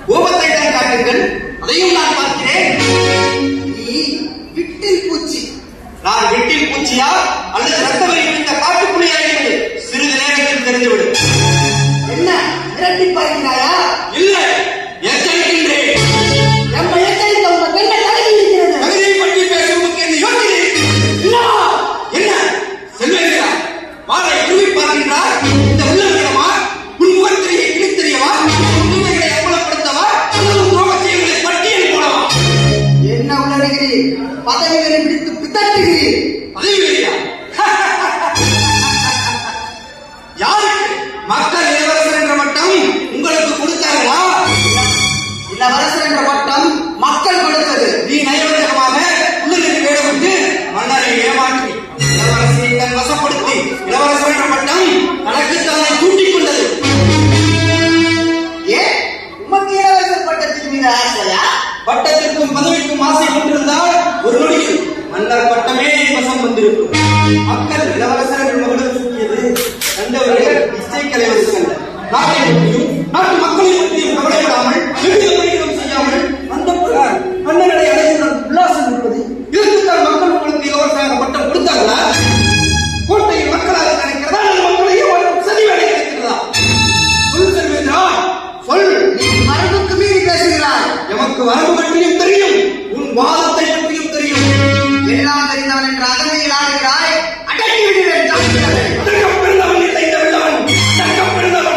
கோபத்தை தான் காட்டுங்கள் அதையும் நான் பார்க்கிறேன் நீ விட்டில் பூச்சி நான் விட்டில் பூச்சியா அல்லது ரத்த வரி பிடித்த காட்டுப்புலியா என்று சிறிது நேரத்தில் தெரிந்துவிடும் என்ன மிரட்டி பார்க்கிறாயா இல்லை எச்சரிக்கின்றேன் நம்ம எச்சரிக்கை உங்க பெண்ணை தடுக்கி இருக்கிறது தகுதியை பற்றி பேசுவதற்கு என்ன யோசனை இல்லா என்ன செல்வேந்திரா வாழை உருவி பார்க்கின்றார் இந்த உள்ளவர்களமா உன் முகத்திரையை கிழித்தறியவா உண்மைகளை அம்பலப்படுத்தவா அல்லது துரோக செயல்களை பட்டியல் போடவா என்ன உணர்கிறீர் பதவிகளை பிடித்து பித்தட்டுகிறீர் பதவி வேறியா யாருக்கு மக்கள் இளவரசர் என்ற மட்டம் உங்களுக்கு கொடுத்தார்களா இளவரசர் என்ற பட்டம் மக்கள் கொடுத்தது நீ நயவஞ்சகமாக உள்ளிருந்து வேடமிட்டு மன்னரை ஏமாற்றி இளவரசரை தன் வசப்படுத்தி இளவரசர் என்ற பட்டம் தனக்குத்தானே தூண்டிக் கொண்டது ஏன் உமக்கு இளவரசர் பட்டத்தின் மீது ஆசையா பட்டத்திற்கும் பதவிக்கும் ஆசை கொண்டிருந்தால் ஒரு நொடியில் மன்னர் பட்டமே என் வசம் வந்திருக்கும் மக்கள் இளவரசர் என்ற மகுடம் சூட்டியது கண்டவர்கள் இசை கலைவர்கள் அல்ல நாட்டை பற்றியும் நாட்டு மக்களை பற்றியும் கவலைப்படாமல் எவ்வித பணிகளும் செய்யாமல் அந்த பிரகாரம் மன்னரை அடைந்து உல்லாசம் இருப்பது இதுக்குத்தான் மக்கள் உங்களுக்கு இளவரசராக பட்டம் கொடுத்தாங்களா கோட்டையில் மக்களாக நினைக்கிறதா அல்லது மக்களையே ஒரு சதி வேலை கிடைக்கிறதா சொல் செல்வேந்திரா சொல் நீ மரபுக்கு மீறி பேசுகிறாய் எமக்கு வரம்பு பற்றியும் தெரியும் உன் வாதத்தை பற்றியும் தெரியும் எல்லாம் தெரிந்தவன் என்ற அதனையில் ஆடுகிறாய் அடக்கி விடுவேன் ஜாக்கிரதை. அதற்கப் பிறந்தவன் இல்லை இந்த வெள்ளவன் அதற்கப் பிறந்தவன்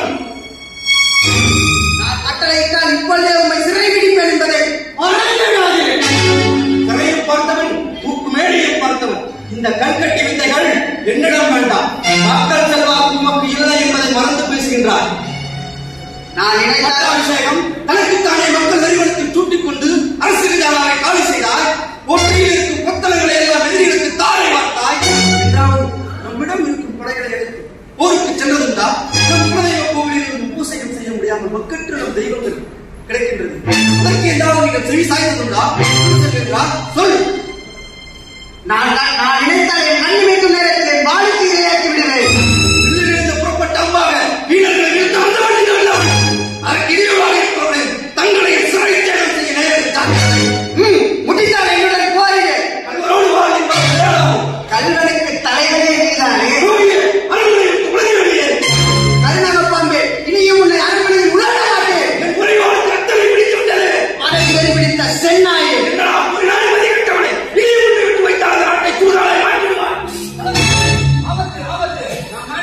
நான் கட்டளையிட்டால் இப்பொழுதே உம்மை சிறை பிடிப்பேன் என்பதை மறந்துவிடாதே. கரையில் பார்த்தவன் தூக்கு மேடையில் பார்த்தவன் இந்த கண்கட்டி வித்தைகள் என்னிடம் வேண்டாம் மக்கள் செல்வாக்கு உமக்கு இல்லை என்பதை மறந்து பேசுகின்றார் நான் நினைத்தால் பட்டாபிஷேகம் தனக்குத்தானே மக்கள் நிறுவனத்தில் சூட்டிக் கொண்டு அரசு விழாவை காலி செய்தாய் ஒற்றையில் இருக்கும் கொத்தளங்களை எல்லாம் வெள்ளியிடத்து தாரை வார்த்தாய் என்றாவது நம்மிடம் இருக்கும் படைகளை எடுத்து போருக்கு சென்றதுண்டா நம் குலதெய்வ கோவிலில் இருந்து பூசையும் செய்ய முடியாமல் மக்களுக்கு நம் தெய்வங்கள் கிடைக்கின்றது அதற்கு ஏதாவது நீங்கள் செவி சாய்ந்ததுண்டா செல்கின்றார் சொல் நான் நான் நான் நினைத்தால் என் கண் வைக்கும் நேரத்தில் என் வாளுக்கு இரையாக்கி விடுவேன் வில்லிலிருந்து புறப்பட்ட அம்பாக வீரர்களை வீழ்த்த வந்தவன் இந்த வெள்ளவன் அதற்கு இடையூறாக இருப்பவர்கள் தங்களை சிறை சேதம் செய்ய நேரத்தில் ஜாக்கிரதை ம், முடித்தால் என்னுடன் போரிடு கல்வரோடு வாழ் என்பது வேளாகும் கல்வனுக்கு தலைவனே நீதானே யோகியே, அரண்மனை விட்டு உலக வெளியே கருணக பாம்பே இனியும் உன்னை அரண்மனையில் உலக மாட்டேன் என் குறைவான ரத்தனை பிடித்து விட்டது அதை வெறிபிடித்த சென்னாயே என்னடா ஒரு நாள் மதிக்கட்டவனே இதை விட்டு விட்டு வைத்தால் அந்த நாட்டை சூதாலை மாற்றிடுவார் ஆபத்து ஆபத்து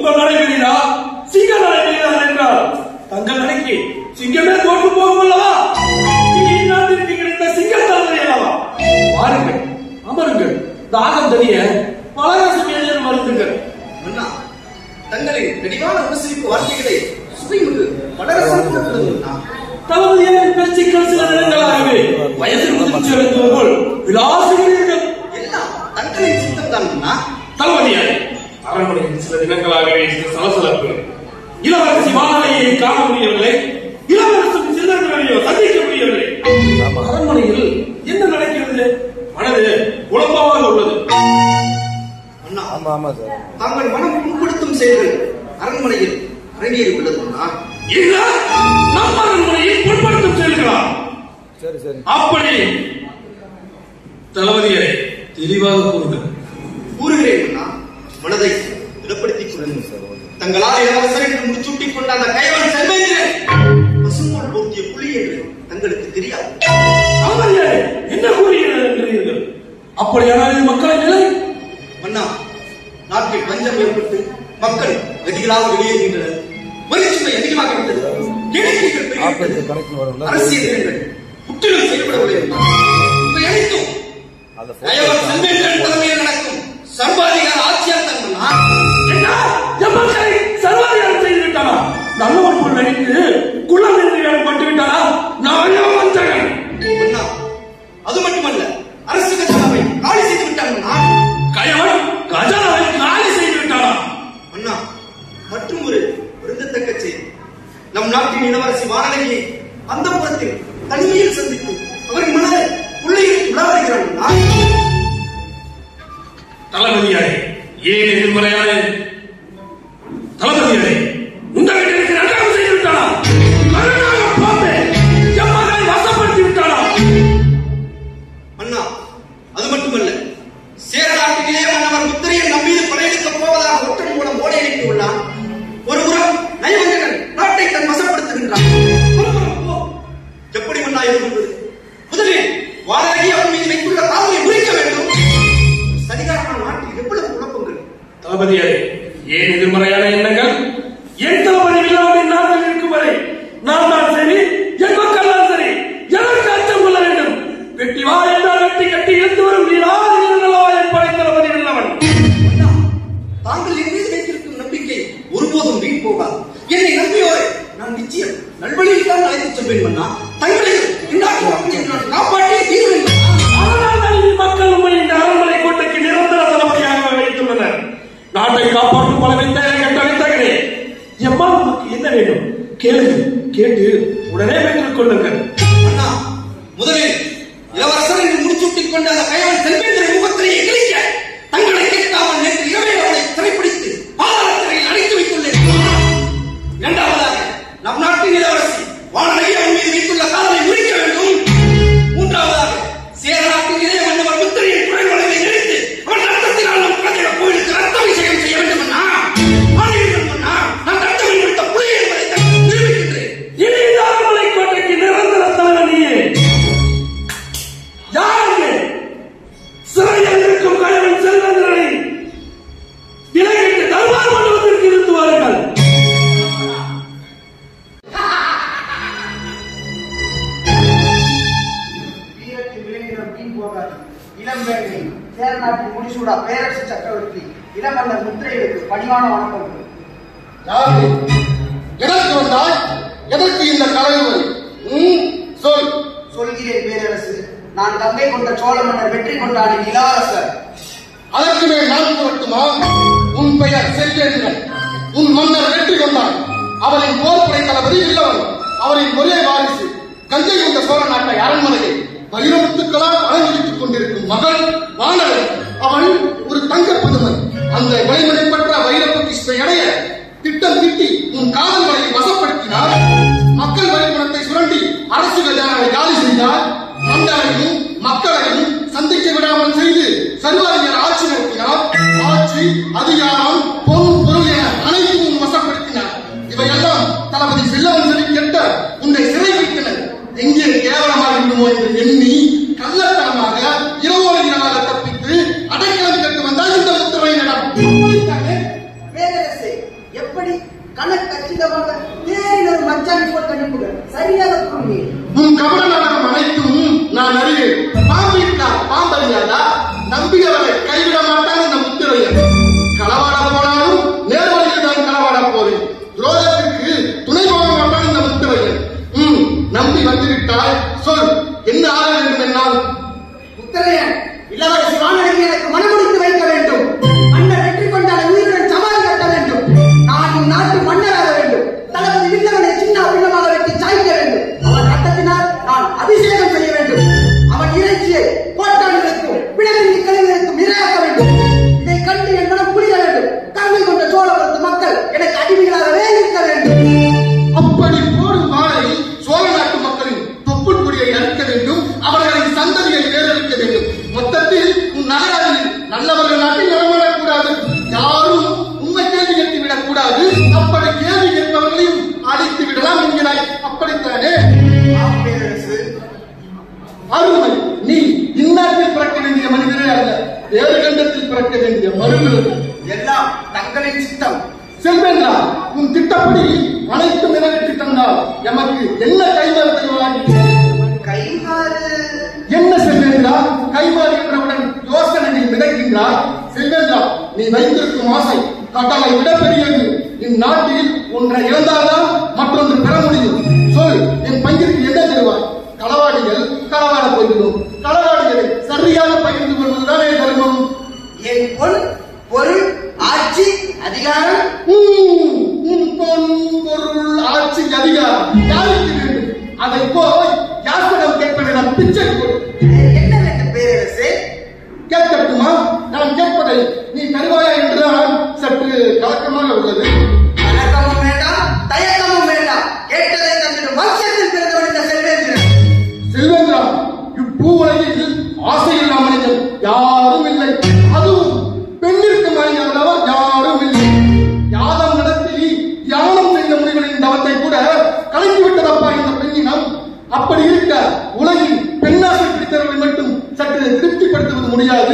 உங்கள் நடை பெரியதா சிங்க நடை பெரியதா என்றால் தங்கள் நடைக்கு சிங்கமே தோற்று போகும் அல்லவா இது இந்நாட்டிற்கு கிடைத்த சிங்கத்தலை அல்லவா வாருங்கள் அமருங்கள் தாகம் தெரிய பலரசம் எழுதி மருந்துங்கள் அண்ணா தங்களின் தெளிவான உபசரிப்பு வார்த்தைகளை சுவைமிகு வளரசம் கொடுக்கிறது அண்ணா தளபதியின் பேச்சுக்கள் சில நேரங்களாகவே வயதில் முதிர்ச்சி அடைந்தது போல் விலாசுகிறீர்கள் எல்லாம் தங்களின் சித்தம் தான் அண்ணா தளபதியார் அரண்மனையில் சில தினங்களாகவே இந்த சலசலப்பு இளவரசி மாலையை காண முடியவில்லை இளவரசன் சில்லறையோ சந்திக்க முடியவில்லை அரண்மனையில் என்ன நடக்கிறது மனது குழப்பமாக உள்ளது அண்ணா ஆமா ஆமா சார் தாங்கள் மனம் புண்படுத்தும் செயல்கள் அரண்மனையில் அரங்கேறி உள்ளது அண்ணா இல்ல நம்ம அரண்மனையில் புண்படுத்தும் செயல்களா சரி சரி அப்படி தளபதியரை தெளிவாக கூறுங்கள் கூறுகிறேன் அண்ணா மனதை திடப்படுத்திக் கொள்ளுங்கள் தங்களால் இளவரசர் என்று முடிச்சூட்டிக் கொண்ட அந்த கைவன் செல்வேந்திரன் பசும்போல் போர்த்திய புலி என்று தங்களுக்கு தெரியாது தளபதியரை என்ன கூறுகிறீர்கள் அப்படியானால் இது மக்களின் நிலை அண்ணா நாட்டில் பஞ்சம் ஏற்பட்டு மக்கள் வெடிகளாக வெளியேறுகின்றனர் வரிச்சுமை அதிகமாகிவிட்டது கிழக்கிகள் ஆபத்து பெருகிவிட்டது கணக்கு வரும்ல அரசியல் இடங்கள் முற்றிலும் செயல்படவில்லை அண்ணா. இவை அனைத்தும் அந்த கயவன் செல்வேந்திரன் தலைமையில் நடக்கும் சர்வாதிகார ஆட்சியால் தான் அண்ணா. என்ன என் மக்களை சர்வாதிகாரம் செய்து விட்டானா நல்லவன் போல் நடித்து குளம் என்று வேலை பட்டு விட்டானா நான் வந்தகன் அண்ணா அது மட்டுமல்ல அரசு கஜானாவை காலி செய்து விட்டான் அண்ணா கயவன் கஜானாவை காலி செய்து விட்டானா அண்ணா மற்றும் ஒரு வருந்தத்தக்க செய்தி நம் நாட்டின் இளவரசி வானதியை அந்த புறத்தில் தனிமையில் சந்தித்து அவரின் மனதை பிள்ளையில் உலாவுகிறான் அண்ணா தளபதியாரே ஏன் எதிர்மறையான தளபதியாரே உங்களுக்கு எனக்கு நன்றாக செய்து விட்டானா கருணாக பார்த்தேன் என் மகளை வசப்படுத்தி விட்டானா அண்ணா அது மட்டுமல்ல சேர நாட்டிலே மன்னவர் முத்திரையை நம் மீது படையெடுக்கப் போவதாக ஒற்றன் மூலம் ஓடி அனுப்பியுள்ளான் ஒரு புறம் நயவஞ்சகன் நாட்டை தன் வசப்படுத்துகின்றான் மறுபுறம் போ. எப்படி மன்னா எதிர்கொள்வது முதலில் வானதி அவன் மீது வைத்துள்ள காவலை முறிக்க வேண்டும் சரிகாரமான நாட்டில் எவ்வளவு குழப்பங்கள் தளபதியாரே ஏன் எதிர்மறையான எண்ணங்கள் என் தளபதி இல்லாமல் நாட்டில் இருக்கும் வரை நான் தான் சரி என் மக்கள் தான் சரி எனக்கு அச்சம் கொள்ள வேண்டும் வெட்டி வா என்றால் வெட்டி கட்டி இழுத்து வரும் நீராதிகளா என் படை தளபதி உள்ளவன் அண்ணா, தாங்கள் என் மீது வைத்திருக்கும் நம்பிக்கை ஒருபோதும் வீண் போகாது என்னை நம்பியோரை நான் நிச்சயம் நல்வழியில் தான் அழைத்துச் செல்வேன் அண்ணா தங்களை இந்நாட்டு மக்களை நான் காப்பாற்றியே தீர்வேன் அண்ணா. அதனால் தான் இந்த மக்கள் உண்மை இந்த அரண்மனை கோட்டைக்கு நிரந்தர தளபதியாக வைத்துள்ளனர் நாட்டை காப்பாற்றும் பல வித்தைகளை கட்டளித்தகனே எம்மா உனக்கு என்ன வேண்டும் கேளுங்கள் கேட்டு உடனே பெற்றுக் கொள்ளுங்கள் அண்ணா முதலில் இளவரசர் என்று முடிச்சூட்டிக் கொண்ட அந்த கையால் செல்வேந்திரன் முகத்திரையை கிழிக்க தங்களை கேட்காமல் நேற்று இரவே அவளை சிறைப்பிடித்து பாதாள சிறையில் அடைத்து வைத்துள்ளேன் இரண்டாவதாக நம் நாட்டின் இளவரசி வானரை அவன் மீது வைத்துள்ள காதலை முறிக்க வேண்டும் மூன்றாவதாக சேர நாட்டின் இதய மன்னவர் முத்திரையை குறைவளவை நினைத்து அவன் ரத்தத்தினால் நம் குழந்தைய கோயிலுக்கு ரத்த அபிஷேகம் செய்ய வேண்டும் அண்ணா ஆணையிடும் அண்ணா நான் ரத்தம் கொடுத்த புலி என்பதை தனக்கு நிரூபிக்கின்றேன் இனி இந்த அரண்மனை கோட்டைக்கு நிரந்தர தலைவர் நீயே யாருக்கு சிறையில் இருக்கும் கயவன் செல்வந்தனை விலகிட்டு தர்பார் மண்டபத்திற்கு இழுத்து வாருங்கள் வீரத்தில் விளைநிலம் வீண் போகாது இளம்பேட்டை சேரநாட்டின் முடிசூடா பேரரசு சக்கரவர்த்தி இளமன்னர் முத்திரைகளுக்கு பணிவான வணக்கங்கள் யாரு எதற்கு வந்தாய் எதற்கு இந்த கலைவர் ம் சொல் சொல்கிறேன் பேரரசு நான் தந்தை கொண்ட சோழ மன்னர் வெற்றி கொண்டாடின் இளவரசர் அதற்கு மேல் நான் கூறட்டுமா உன் பெயர் செல்வேந்திரன் உன் மன்னர் வெற்றி கொண்டான் அவரின் போர்ப்படை தளபதி இல்லவன் அவரின் ஒரே வாரிசு கங்கை கொண்ட சோழ நாட்டை அரண்மனையை வைரமுத்துக்களால் அலங்கரித்துக் கொண்டிருக்கும் மகள் வானவன் அவன் ஒரு தங்க புதுமன் அந்த வழிமுறைப்பட்ட வைர பொக்கிஷ்மை அடைய திட்டம் திட்டி உன் காதல் வலையை வசப்படுத்தினார் மக்கள் வரிப்பணத்தை சுரண்டி அரசு கஜானாவை காலி செய்தார் மன்னரையும் மக்களையும் சந்திக்க விடாமல் செய்து சர்வாதிகார ஆட்சி நடத்தினார் ஆட்சி அதிகாரம் பொருள் பொருள் என அனைத்தும் வசப்படுத்தினார் இவையெல்லாம் தளபதி செல்லவன் சொல்லி கெட்ட உன்னை சிறை வைத்தனர் எங்கே கேவலமாக விடுமோ என்று எண்ணி கள்ளத்தனமாக இரவோடு இரவாக தப்பித்து அடைக்கலம் கட்டு வந்தால் இந்த முத்திரை நடம் பேரரசே எப்படி கணக்கு கச்சிதமாக தேரில் ஒரு மச்சான் போல் கணிப்புகள் சரியாக கூறினீர் உன் கபட நாடகம் அனைத்தும் நான் அறிவேன் பாம்பிட்டா பாம்பறியாதா நம்பியவரை கைவிட மாட்டான் இந்த முத்திரையன் களவாட போனாலும் நேர்வழியில் நான் களவாட போறேன் துரோகத்திற்கு துணை போக மாட்டான் இந்த முத்திரையன் ம் நம்பி வந்துவிட்டால் சொல் என்ன ஆக வேண்டும் என்னால் உத்தரையன் இளவரசி வானடங்கி எனக்கு மனமுடித்து வைக்க வேண்டும் மன்னர் வெற்றி கொண்டால் உயிருடன் சமாதி கட்ட வேண்டும் நான் இந்நாட்டு மன்னராக வேண்டும் தளபதி வில்லவனை சின்ன பின்னமாக வெட்டி சாய்க்க வேண்டும் அவன் ரத்தத்தினால் நான் அபிஷேகம் செய்ய வேண்டும் அவன் இறைச்சியை கோட்டாண்டுகளுக்கும் பிணமின்றி கழிவுகளுக்கும் இரையாக்க வேண்டும் இதை கண்டு என் மனம் புரிய வேண்டும் கருணை கொண்ட சோழபுரத்து மக்கள் எனக்கு அடிமைகளாகவே இருக்க வேண்டும் அப்படி போடும் வாளை சோழ நாட்டு மக்களின் தொப்புள் கொடியை அறுக்க வேண்டும் அவர்களின் சந்ததியை வேறறுக்க வேண்டும் மொத்தத்தில் உன் நகராவில் நல்லவர்கள் நாட்டில் நடமாடக்கூடாது யாரும் உண்மை கேள்வி கேட்டு விடக்கூடாது அப்படி கேள்வி கேட்பவர்களையும் அழித்து விடலாம் என்கிறாய் அப்படித்தானே ஆம் பேரரசு அருமை நீ இந்நாட்டில் பிறக்க வேண்டிய மனிதரே அல்ல வேறு கண்டத்தில் பிறக்க வேண்டிய மருந்துகள் எல்லாம் தங்களின் சித்தம் செல்வேந்திரா உன் திட்டப்படி அனைத்தும் நிறைவேற்றி தந்தால் எமக்கு என்ன கைவரத்தை வாங்கி கைமாறு என்ன செல்வேந்திரா கைமாறி என்றவுடன் யோசனையில் மிதக்கின்றார் செல்வேந்திரா நீ வைத்திருக்கும் ஆசை கடலை விட பெரியது இந்நாட்டில் ஒன்றை இழந்தால்தான் மற்றொன்று பெற முடியும் சொல் என் பங்கிற்கு என்ன தருவாய் களவாடிகள் களவாட போகிறோம் களவாடிகளை சரியாக பகிர்ந்து கொள்வதுதானே தர்மம் என் பொன் பொருள் ஆட்சி அதிகாரம் உம், உன் பொன் பொருள் ஆட்சி அதிகாரம் யாருக்கு வேண்டும் அதை போய் யாசிடம் கேட்பதிடம் பிச்சை கொடு என்ன வேண்டும் பேரரசே கேட்கட்டுமா நான் கேட்பதை நீ தருவாயா என்றுதான் சற்று கலக்கமாக உள்ளது கலக்கமும் வேண்டாம் தயக்கமும் வேண்டாம் கேட்டதை தந்திடும் வம்சத்தில் பிறந்தவன் இந்த செல்வேந்திரன் செல்வேந்திரா இப்பூவுலகில் ஆசையில்லா மனிதன் யாரும் இல்லை அதுவும் பெண்ணிற்கு மனிதனவர் யாரும் இல்லை யாதம் நடத்தி தியானம் செய்த முனிவரின் தவத்தை கூட கலக்கி விட்டதப்பா இந்த பெண்ணினம் அப்படி இருக்க உலகில் பெண்ணாசை பிடித்தவர்களை மட்டும் சற்று திருப்திப்படுத்துவது முடியாது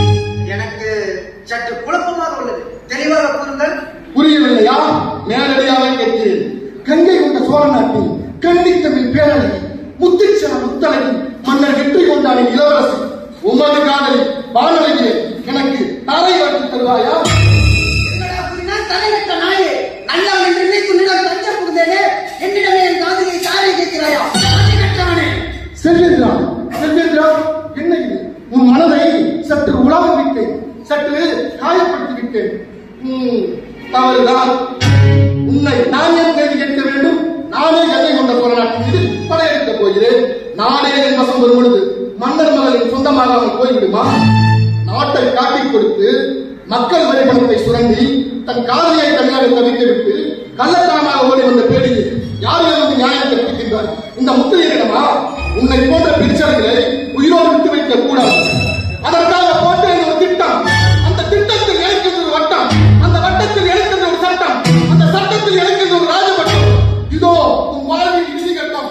எனக்கு சற்று குழப்பமாக உள்ளது தெளிவாக கூறுங்கள் புரியவில்லையா நேரடியாக கேட்கிறேன் கங்கை கொண்ட சோழ நாட்டில் கன்னித்தமிழ் பேரழகி முத்துச்சர முத்தழகி மன்னர் வெற்றி கொண்டாடின் இளவரசி உமது காதலி வானழகியே எனக்கு தலை வாட்டி தருவாயா என்னடா கூறினார் தலைவிட்ட நாயே நல்லவன் என்று நினைத்து உன்னிடம் தஞ்ச புகுந்தேனே என்னிடமே என் காதலியை சாரி கேட்கிறாயா அதை கற்றவனே செல்வேந்திரா செல்வேந்திரா என்ன இது உன் மனதை சற்று உலாவ விட்டேன் சற்று காயப்படுத்தி விட்டேன் ம், தவறுதான் உன்னை நான் ஏன் கேள்வி கேட்க வேண்டும் நானே கதை கொண்ட சோழ நாட்டின் மீது படையெடுக்கப் போகிறேன் நானே என் வசம் வரும் பொழுது மன்னர் மகளின் சொந்தமாகாமல் போய்விடுமா நாட்டை காட்டிக் கொடுத்து மக்கள் வரிபணத்தை சுரண்டி தன் காதலியை தனியாக தவித்து விட்டு கள்ளத்தனமாக ஓடி வந்த பேடியை யார் வந்து நியாயம் கற்பிக்கின்றார் இந்த முத்திரையிடமா உன்னை போன்ற பிரிச்சர்களை உயிரோடு விட்டு வைக்க கூடாது அதற்காக போட்ட இந்த ஒரு திட்டம் அந்த திட்டத்தில் இணைக்கிறது ஒரு வட்டம் அந்த வட்டத்தில் இணைக்கிறது ஒரு சட்டம் அந்த சட்டத்தில் இணைக்கிறது ஒரு ராஜபட்டம் இதோ உன் வாழ்வின் இறுதி கட்டம்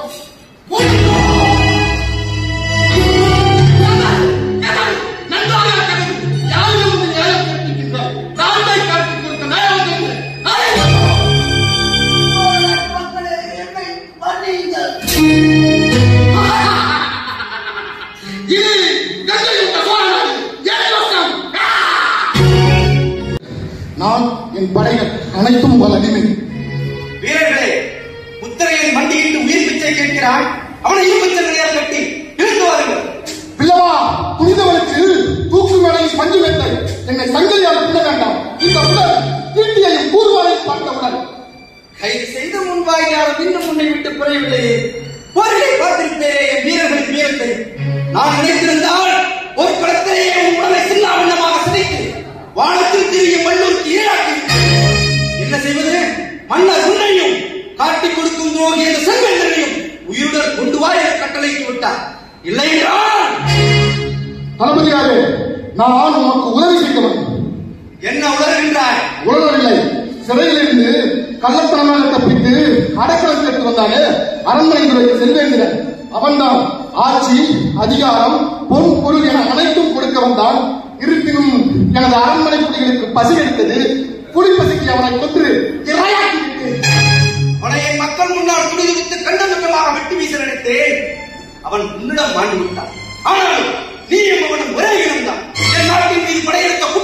நன்றாக இருக்கிறது. யார் வந்து நியாயம் கற்பிக்கின்றார்? நாட்டை காட்டிக் கொடுத்த நயவஞ்சகர்கள். அனைவரும் மக்களே என்னை மன்னியுங்கள் இது கங்கை கொண்ட சோழ நாடு. என் வசம். ஆ! நான் என் படைகள் அனைத்தும் உங்கள் அடிமை வீரர்களே முத்திரையன் மண்டியிட்டு உயிர் பிச்சை கேட்கிறான் அவனை இரும்புச்சங்களையால் கட்டி இழுத்து வாருங்கள் பிள்ளவா புனிதவனுக்கு தூக்கு மேலையும் பஞ்சு வெட்டை என்னை சங்கிலியால் பின்ன வேண்டாம் இந்த உடல் தீட்டியையும் கூறுவாரை பார்த்த உடல் கைது செய்த முன்பாகியால் இன்னும் உன்னை விட்டு குறையவில்லையே போரிலே பார்த்திருப்பேரே என் வீரர்களின் வீரத்தை நான் நினைத்திருந்தால் ஒரு களத்திலேயே உன் உடலை சின்னாபின்னமாக சிதைத்து வானத்தில் திரியும் வல்லூருக்கு ஈடாக்கி என்ன செய்வது மன்னர் உன்னையும் காட்டிக் கொடுக்கும் துரோகி என்ற செல்வென்றனையும் உயிருடன் கொண்டு வா என கட்டளையிட்டு விட்டார் இல்லை என்றால் தளபதியாரே நான் உனக்கு உதவி செய்தவன் என்ன உணர்கின்றாய் உணரவில்லை சிறையிலிருந்து கள்ளத்தனமாக தப்பித்து அடைக்கலத்திற்கு வந்தானே அரண்மனை துறைக்கு செல்வேந்திரன் அவன்தான் ஆட்சி அதிகாரம் பொன் பொருள் என அனைத்தும் கொடுக்க வந்தான் இருப்பினும் எனது அரண்மனை குடிகளுக்கு பசி எடுத்தது குளிப்பசிக்கு அவனை கொன்று இரையாக்கி விட்டேன் அவனை என் மக்கள் முன்னால் துடிதுடித்து கண்டமிட்டமாக வெட்டி வீச நினைத்தேன் அவன் உன்னிடம் மாண்டு விட்டான் ஆனால் நீயும் அவனும் ஒரே இனம்தான் என் நாட்டின் மீது படையெடுத்த